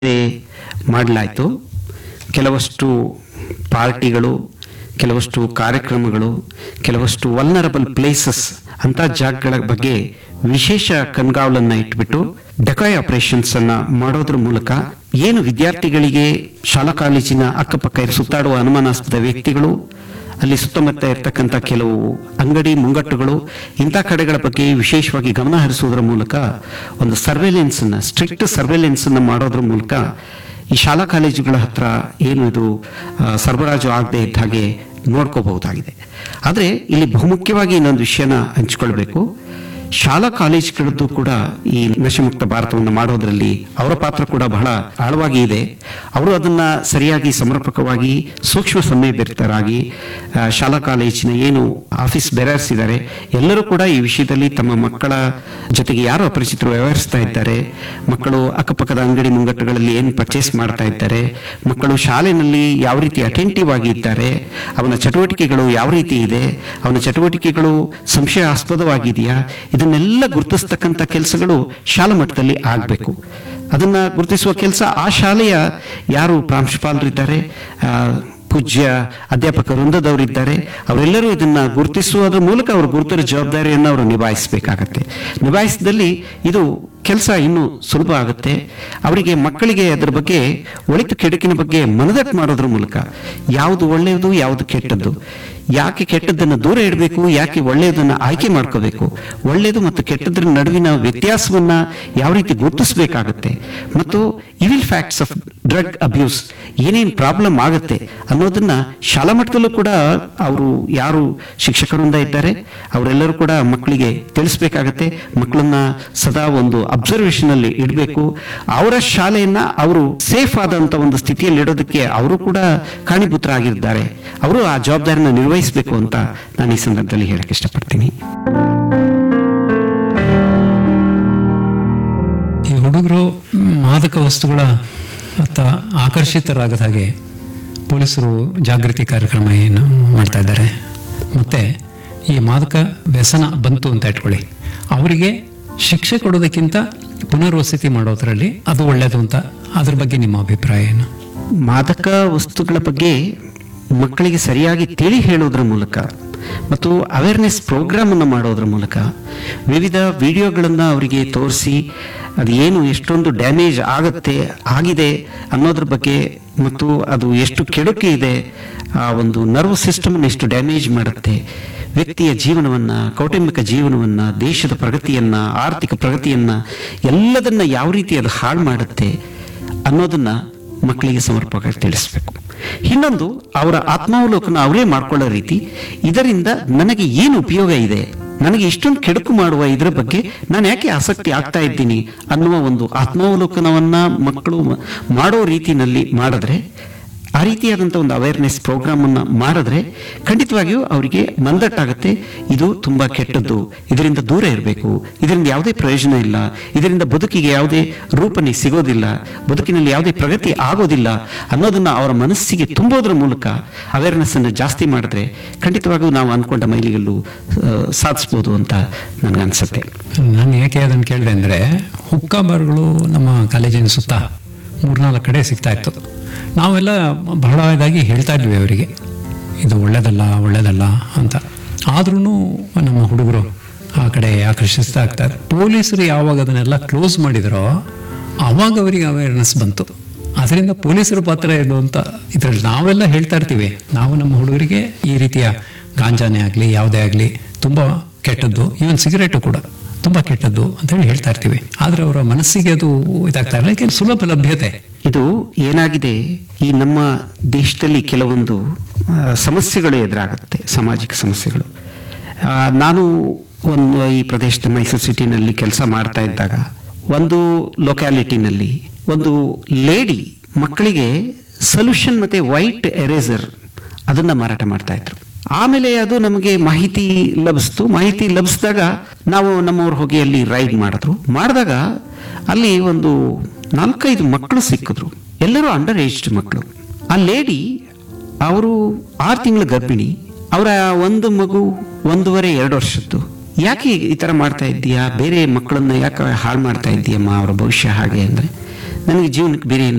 ಮಾಡಲಾಯಿತು ಕೆಲವಷ್ಟು ಪಾರ್ಟಿಗಳು ಕೆಲವಷ್ಟು ಕಾರ್ಯಕ್ರಮಗಳು ಕೆಲವಷ್ಟು ವಲ್ನರಬಲ್ ಪ್ಲೇಸಸ್ ಅಂತ ಜಾಗಗಳ ಬಗ್ಗೆ ವಿಶೇಷ ಕಣ್ಗಾವಲನ್ನ ಇಟ್ಬಿಟ್ಟು ಡೆಕಾಯ್ ಆಪರೇಷನ್ಸ್ ಅನ್ನ ಮಾಡೋದ್ರ ಮೂಲಕ ಏನು ವಿದ್ಯಾರ್ಥಿಗಳಿಗೆ ಶಾಲಾ ಕಾಲೇಜಿನ ಅಕ್ಕಪಕ್ಕ ಇರೋ ಸುತ್ತಾಡುವ ಅನುಮಾನಾಸ್ಪದ ವ್ಯಕ್ತಿಗಳು ಅಲ್ಲಿ ಸುತ್ತಮುತ್ತ ಇರತಕ್ಕಂಥ ಕೆಲವು ಅಂಗಡಿ ಮುಂಗಟ್ಟುಗಳು ಇಂಥ ಕಡೆಗಳ ಬಗ್ಗೆ ವಿಶೇಷವಾಗಿ ಗಮನ ಹರಿಸುವುದರ ಮೂಲಕ ಒಂದು ಸರ್ವೆಲೆನ್ಸ್ ಅನ್ನ ಸ್ಟ್ರಿಕ್ಟ್ ಸರ್ವೆಲೆನ್ಸ್ ಅನ್ನ ಮಾಡೋದ್ರ ಮೂಲಕ ಈ ಶಾಲಾ ಕಾಲೇಜುಗಳ ಹತ್ರ ಏನು ಇದು ಆ, ಸರಬರಾಜು ಆಗದೆ ಇದ್ದ ಹಾಗೆ ನೋಡ್ಕೋಬಹುದಾಗಿದೆ ಆದರೆ ಇಲ್ಲಿ ಬಹುಮುಖ್ಯವಾಗಿ ಇನ್ನೊಂದು ವಿಷಯನ ಹಂಚಿಕೊಳ್ಬೇಕು ಶಾಲಾ ಕಾಲೇಜುಗಳದ್ದು ಕೂಡ ಈ ನಶೆಮುಕ್ತ ಭಾರತವನ್ನು ಮಾಡೋದ್ರಲ್ಲಿ ಅವರ ಪಾತ್ರ ಕೂಡ ಬಹಳ ಆಳವಾಗಿ ಇದೆ ಅವರು ಅದನ್ನ ಸರಿಯಾಗಿ ಸಮರ್ಪಕವಾಗಿ ಸೂಕ್ಷ್ಮ ಸಂವೇದರಿತರಾಗಿ ಆ, ಶಾಲಾ ಕಾಲೇಜಿನ ಏನು ಆಫೀಸ್ ಬೆರರ್ಸ್ ಇದ್ದಾರೆ ಎಲ್ಲರೂ ಕೂಡ ಈ ವಿಷಯದಲ್ಲಿ ತಮ್ಮ ಮಕ್ಕಳ ಜೊತೆಗೆ ಯಾರು ಅಪರಿಚಿತರು ವ್ಯವಹರಿಸ್ತಾ ಇದ್ದಾರೆ ಮಕ್ಕಳು ಅಕ್ಕಪಕ್ಕದ ಅಂಗಡಿ ಮುಂಗಟ್ಟುಗಳಲ್ಲಿ ಏನು ಪರ್ಚೇಸ್ ಮಾಡ್ತಾ ಇದ್ದಾರೆ ಮಕ್ಕಳು ಶಾಲೆಯಲ್ಲಿ ಯಾವ ರೀತಿ ಅಟೆಂಟಿವ್ ಆಗಿ ಇದ್ದಾರೆ ಅವನ ಚಟುವಟಿಕೆಗಳು ಯಾವ ರೀತಿ ಇದೆ ಅವನ ಚಟುವಟಿಕೆಗಳು ಸಂಶಯಾಸ್ಪದವಾಗಿದೆಯಾ ಇದನ್ನೆಲ್ಲ ಗುರುತಿಸ್ತಕ್ಕಂಥ ಕೆಲಸಗಳು ಶಾಲಾ ಮಟ್ಟದಲ್ಲಿ ಆಗಬೇಕು ಅದನ್ನ ಗುರುತಿಸುವ ಕೆಲಸ ಆ ಶಾಲೆಯ ಯಾರು ಪ್ರಾಂಶುಪಾಲರಿದ್ದಾರೆ ಆ, ಪೂಜ್ಯ ಅಧ್ಯಾಪಕ ವೃಂದದವರಿದ್ದಾರೆ ಅವರೆಲ್ಲರೂ ಇದನ್ನ ಗುರುತಿಸುವುದರ ಮೂಲಕ ಅವರು ಗುರುತರ ಜವಾಬ್ದಾರಿಯನ್ನು ಅವರು ನಿಭಾಯಿಸಬೇಕಾಗತ್ತೆ ನಿಭಾಯಿಸಿದಲ್ಲಿ ಇದು ಕೆಲಸ ಇನ್ನೂ ಸುಲಭ ಆಗುತ್ತೆ ಅವರಿಗೆ ಮಕ್ಕಳಿಗೆ ಅದರ ಬಗ್ಗೆ ಒಳಿತು ಕೆಡುಕಿನ ಬಗ್ಗೆ ಮನದಟ್ಟು ಮಾಡೋದ್ರ ಮೂಲಕ ಯಾವುದು ಒಳ್ಳೆಯದು ಯಾವುದು ಕೆಟ್ಟದ್ದು ಯಾಕೆ ಕೆಟ್ಟದ್ದನ್ನು ದೂರ ಇಡಬೇಕು ಯಾಕೆ ಒಳ್ಳೆಯದನ್ನು ಆಯ್ಕೆ ಮಾಡ್ಕೋಬೇಕು ಒಳ್ಳೆಯದು ಮತ್ತು ಕೆಟ್ಟದ್ರ ನಡುವಿನ ವ್ಯತ್ಯಾಸವನ್ನ ಯಾವ ರೀತಿ ಗುರುತಿಸಬೇಕಾಗುತ್ತೆ ಮತ್ತು evil facts of drug abuse ಏನೇನು ಪ್ರಾಬ್ಲಮ್ ಆಗುತ್ತೆ ಅನ್ನೋದನ್ನ ಶಾಲಾ ಮಟ್ಟದಲ್ಲೂ ಕೂಡ ಅವರು ಯಾರು ಶಿಕ್ಷಕರಿಂದ ಇದ್ದಾರೆ ಅವರೆಲ್ಲರೂ ಕೂಡ ಮಕ್ಕಳಿಗೆ ತಿಳಿಸ್ಬೇಕಾಗತ್ತೆ ಮಕ್ಕಳನ್ನ ಸದಾ ಒಂದು ಅಬ್ಸರ್ವೇಷನ್ ಅಲ್ಲಿ ಇಡಬೇಕು ಅವರ ಶಾಲೆಯನ್ನ ಅವರು ಸೇಫ್ ಆದಂತ ಒಂದು ಸ್ಥಿತಿಯಲ್ಲಿ ಇಡೋದಕ್ಕೆ ಅವರು ಕೂಡ ಕಾರಣೀಭೂತರಾಗಿದ್ದಾರೆ ಅವರು ಆ ಜವಾಬ್ದಾರಿನ ನಿರ್ವಹಿಸಬೇಕು ಅಂತ ನಾನು ಈ ಸಂದರ್ಭದಲ್ಲಿ ಹೇಳಕ್ ಇಷ್ಟಪಡ್ತೀನಿ ಈ ಹುಡುಗರು ಮಾದಕ ವಸ್ತುಗಳ ಅತ್ತ ಆಕರ್ಷಿತರಾಗದ ಹಾಗೆ ಪೊಲೀಸರು ಜಾಗೃತಿ ಕಾರ್ಯಕ್ರಮ ಏನು ಮಾಡ್ತಾ ಇದ್ದಾರೆ ಮತ್ತೆ ಈ ಮಾದಕ ವ್ಯಸನ ಬಂತು ಅಂತ ಇಟ್ಕೊಳ್ಳಿ ಅವರಿಗೆ ಶಿಕ್ಷೆ ಕೊಡೋದಕ್ಕಿಂತ ಪುನರ್ವಸತಿ ಮಾಡೋದ್ರಲ್ಲಿ ಅದು ಒಳ್ಳೆಯದು ಅಂತ ಅದ್ರ ಬಗ್ಗೆ ನಿಮ್ಮ ಅಭಿಪ್ರಾಯ ಏನು ಮಾದಕ ವಸ್ತುಗಳ ಬಗ್ಗೆ ಮಕ್ಕಳಿಗೆ ಸರಿಯಾಗಿ ತಿಳಿ ಹೇಳೋದ್ರ ಮೂಲಕ ಮತ್ತು ಅವೇರ್ನೆಸ್ ಪ್ರೋಗ್ರಾಮ್ ಅನ್ನು ಮಾಡೋದ್ರ ಮೂಲಕ ವಿವಿಧ ವಿಡಿಯೋಗಳನ್ನು ಅವರಿಗೆ ತೋರಿಸಿ ಅದು ಏನು ಎಷ್ಟೊಂದು ಡ್ಯಾಮೇಜ್ ಆಗುತ್ತೆ ಆಗಿದೆ ಅನ್ನೋದ್ರ ಬಗ್ಗೆ ಮತ್ತು ಅದು ಎಷ್ಟು ಕೆಡುಕು ಇದೆ ಆ ಒಂದು ನರ್ವ್ ಸಿಸ್ಟಮ್ ಎಷ್ಟು ಡ್ಯಾಮೇಜ್ ಮಾಡುತ್ತೆ ವ್ಯಕ್ತಿಯ ಜೀವನವನ್ನ ಕೌಟುಂಬಿಕ ಜೀವನವನ್ನ ದೇಶದ ಪ್ರಗತಿಯನ್ನ ಆರ್ಥಿಕ ಪ್ರಗತಿಯನ್ನ ಎಲ್ಲದನ್ನ ಯಾವ ರೀತಿ ಅದು ಹಾಳು ಮಾಡುತ್ತೆ ಅನ್ನೋದನ್ನ ಮಕ್ಕಳಿಗೆ ಸಮರ್ಪಕವಾಗಿ ತಿಳಿಸ್ಬೇಕು ಇನ್ನೊಂದು ಅವರ ಆತ್ಮಾವಲೋಕನ ಅವರೇ ಮಾಡ್ಕೊಳ್ಳೋ ರೀತಿ ಇದರಿಂದ ನನಗೆ ಏನು ಉಪಯೋಗ ಇದೆ ನನಗೆ ಇಷ್ಟೊಂದು ಕೆಡುಕು ಮಾಡುವ ಇದರ ಬಗ್ಗೆ ನಾನು ಯಾಕೆ ಆಸಕ್ತಿ ಆಗ್ತಾ ಇದ್ದೀನಿ ಅನ್ನುವ ಒಂದು ಆತ್ಮಾವಲೋಕನವನ್ನ ಮಕ್ಕಳು ಮ- ಮಾಡೋ ರೀತಿನಲ್ಲಿ ಮಾಡಿದ್ರೆ ಆ ರೀತಿಯಾದಂಥ ಒಂದು ಅವೇರ್ನೆಸ್ ಪ್ರೋಗ್ರಾಮ್ ಅನ್ನ ಮಾಡಿದ್ರೆ ಖಂಡಿತವಾಗಿಯೂ ಅವರಿಗೆ ಮಂದಟ್ಟಾಗುತ್ತೆ ಇದು ತುಂಬಾ ಕೆಟ್ಟದ್ದು ಇದರಿಂದ ದೂರ ಇರಬೇಕು ಇದರಿಂದ ಯಾವುದೇ ಪ್ರಯೋಜನ ಇಲ್ಲ ಇದರಿಂದ ಬದುಕಿಗೆ ಯಾವುದೇ ರೂಪನೆ ಸಿಗೋದಿಲ್ಲ ಬದುಕಿನಲ್ಲಿ ಯಾವುದೇ ಪ್ರಗತಿ ಆಗೋದಿಲ್ಲ ಅನ್ನೋದನ್ನ ಅವರ ಮನಸ್ಸಿಗೆ ತುಂಬೋದ್ರ ಮೂಲಕ ಅವೇರ್ನೆಸ್ ಅನ್ನು ಜಾಸ್ತಿ ಮಾಡಿದ್ರೆ ಖಂಡಿತವಾಗಿಯೂ ನಾವು ಅನ್ಕೊಂಡ ಮೈಲಿಗಲ್ಲು ಆ, ಸಾಧಿಸ್ಬೋದು ಅಂತ ನನಗನ್ಸುತ್ತೆ ನಾನು ಯಾಕೆ ಅದನ್ನು ಕೇಳಿದೆ ಅಂದರೆ ಹುಕ್ಕಾ ಬಾರ್ಗಳು ನಮ್ಮ ಕಾಲೇಜಿನ ಸುತ್ತ ಮೂರ್ನಾಲ್ಕು ಕಡೆ ಸಿಗ್ತಾ ಇತ್ತು ನಾವೆಲ್ಲ ಬಹಳ ಇದಾಗಿ ಹೇಳ್ತಾ ಇದ್ವಿ ಅವರಿಗೆ ಇದು ಒಳ್ಳೇದಲ್ಲ ಒಳ್ಳೇದಲ್ಲ ಅಂತ ಆದ್ರೂ ನಮ್ಮ ಹುಡುಗರು ಆ ಕಡೆ ಆಕರ್ಷಿಸ್ತಾ ಆಗ್ತಾರೆ ಪೊಲೀಸರು ಯಾವಾಗ ಅದನ್ನೆಲ್ಲ ಕ್ಲೋಸ್ ಮಾಡಿದರೋ ಆವಾಗ ಅವರಿಗೆ ಅವೇರ್ನೆಸ್ ಬಂತು ಅದರಿಂದ ಪೊಲೀಸರ ಪಾತ್ರ ಏನು ಅಂತ ಇದರಲ್ಲಿ ನಾವೆಲ್ಲ ಹೇಳ್ತಾ ಇರ್ತೀವಿ ನಾವು ನಮ್ಮ ಹುಡುಗರಿಗೆ ಈ ರೀತಿಯ ಗಾಂಜಾನೇ ಆಗಲಿ ಯಾವುದೇ ಆಗಲಿ ತುಂಬ ಕೆಟ್ಟದ್ದು ಈವನ್ ಸಿಗರೇಟು ಕೂಡ ತುಂಬ ಕೆಟ್ಟದ್ದು ಅಂತ ಹೇಳಿ ಹೇಳ್ತಾ ಇರ್ತೀವಿ ಆದರೆ ಅವರ ಮನಸ್ಸಿಗೆ ಅದು ಇದಾಗ್ತಾ ಇಲ್ಲ ಯಾಕೆ ಸುಲಭ ಲಭ್ಯತೆ ಇದು ಏನಾಗಿದೆ ಈ ನಮ್ಮ ದೇಶದಲ್ಲಿ ಕೆಲವೊಂದು ಆ, ಸಮಸ್ಯೆಗಳು ಎದುರಾಗುತ್ತೆ ಸಾಮಾಜಿಕ ಸಮಸ್ಯೆಗಳು ಆ, ನಾನು ಒಂದು ಈ ಪ್ರದೇಶದ ಮೈಸೂರು ಸಿಟಿನಲ್ಲಿ ಕೆಲಸ ಮಾಡ್ತಾ ಇದ್ದಾಗ ಒಂದು ಲೊಕ್ಯಾಲಿಟಿನಲ್ಲಿ ಒಂದು ಲೇಡಿ ಮಕ್ಕಳಿಗೆ ಸೊಲ್ಯೂಷನ್ ಮತ್ತೆ ವೈಟ್ ಎರೇಸರ್ ಅದನ್ನ ಮಾರಾಟ ಮಾಡ್ತಾ ಇದ್ರು ಆಮೇಲೆ ಅದು ನಮಗೆ ಮಾಹಿತಿ ಲಭಿಸ್ತು ಮಾಹಿತಿ ಲಭಿಸಿದಾಗ ನಾವು ನಮ್ಮವ್ರು ಹೋಗಿ ಅಲ್ಲಿ ರೈಡ್ ಮಾಡಿದ್ರು ಮಾಡಿದಾಗ ಅಲ್ಲಿ ಒಂದು ನಾಲ್ಕೈದು ಮಕ್ಕಳು ಸಿಕ್ಕಿದ್ರು ಎಲ್ಲರೂ ಅಂಡರ್ ಏಜ್ಡ್ ಮಕ್ಕಳು ಆ ಲೇಡಿ ಅವರು ಆರು ತಿಂಗಳ ಗರ್ಭಿಣಿ ಅವರ ಒಂದು ಮಗು ಒಂದೂವರೆ ಎರಡು ವರ್ಷದ್ದು ಯಾಕೆ ಈ ತರ ಮಾಡ್ತಾ ಇದ್ದೀಯಾ ಬೇರೆ ಮಕ್ಕಳನ್ನ ಯಾಕೆ ಹಾಳು ಮಾಡ್ತಾ ಇದ್ದೀಯಮ್ಮ ಅವರ ಭವಿಷ್ಯ ಹಾಗೆ ಅಂದ್ರೆ ನನಗೆ ಜೀವನಕ್ಕೆ ಬೇರೆ ಏನು